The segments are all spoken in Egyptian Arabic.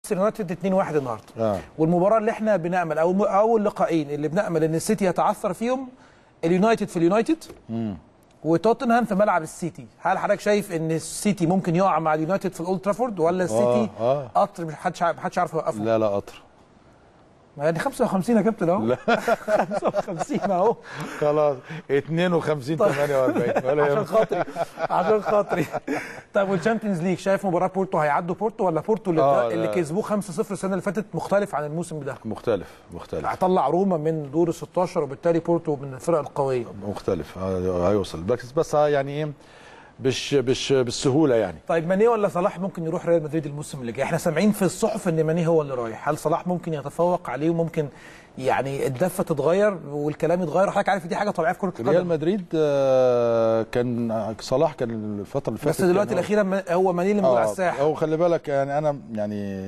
يونايتد 2-1 النهارده آه. والمباراه اللي احنا بنامل او او اللقاءين اللي بنامل ان السيتي يتعثر فيهم اليونايتد في اليونايتد وتوتنهام في ملعب السيتي هل حضرتك شايف ان السيتي ممكن يقع مع اليونايتد في الاولد ترافورد ولا السيتي آه. قطر مش حدش عارف- محدش عارف يوقفه لا لا قطر ما يعني 55 يا كابتن اهو لا. 55 اهو خلاص 52 48 ولا عشان يهمك. خاطري عشان خاطري طيب والشامبيونز ليج شايف مباراه بورتو هيعدوا بورتو ولا بورتو اللي, آه، اللي لا. كسبوه 5-0 السنه اللي فاتت مختلف عن الموسم ده مختلف مختلف هطلع روما من دور ال 16 وبالتالي بورتو من الفرق القويه مختلف آه، هيوصل بس بس آه، يعني ايه مش مش بالسهوله يعني طيب ماني ولا صلاح ممكن يروح ريال مدريد الموسم اللي جاي احنا سامعين في الصحف ان ماني هو اللي رايح هل صلاح ممكن يتفوق عليه وممكن يعني الدفه تتغير والكلام يتغير حضرتك عارف دي حاجه طبيعيه في كره ريال القدم مدريد آه، كان صلاح كان الفتره اللي فاتت بس دلوقتي كان هو- الاخيره ما- هو ماني اللي موجود على اه الساحه هو خلي بالك يعني انا يعني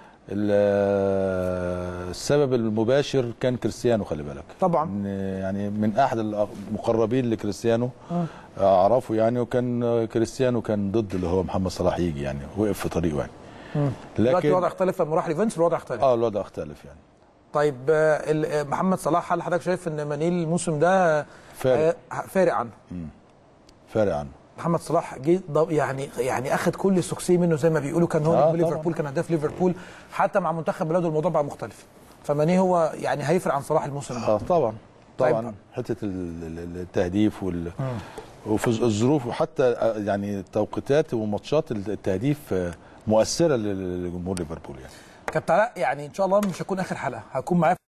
ال- السبب المباشر كان كريستيانو خلي بالك طبعا. إن يعني من احد المقربين لكريستيانو اعرفه يعني وكان كريستيانو كان ضد اللي هو محمد صلاح يجي يعني وقف في طريقه يعني دلوقتي لكن الوضع اختلف لما راح ليفنس الوضع اختلف اه الوضع اختلف يعني طيب آه، ال- آه، محمد صلاح هل حضرتك شايف ان ماني الموسم ده فارق. آه، فارق عنه فارق عنه محمد صلاح جه ض- يعني يعني اخد كل السكسي منه زي ما بيقولوا كان هو آه، نجم ليفربول كان هداف ليفربول حتى مع منتخب بلاده الموضوع بقى مختلف فماني هو يعني هيفرق عن صلاح الموسم ده اه طبعا طيب. طبعا حته ال- ال- التهديف وال وفي الظروف وحتى آه، يعني توقيتات وماتشات التهديف آه، مؤثره لجمهور ليفربول يعني كابتن علاء يعني ان شاء الله مش هكون اخر حلقه هكون معايا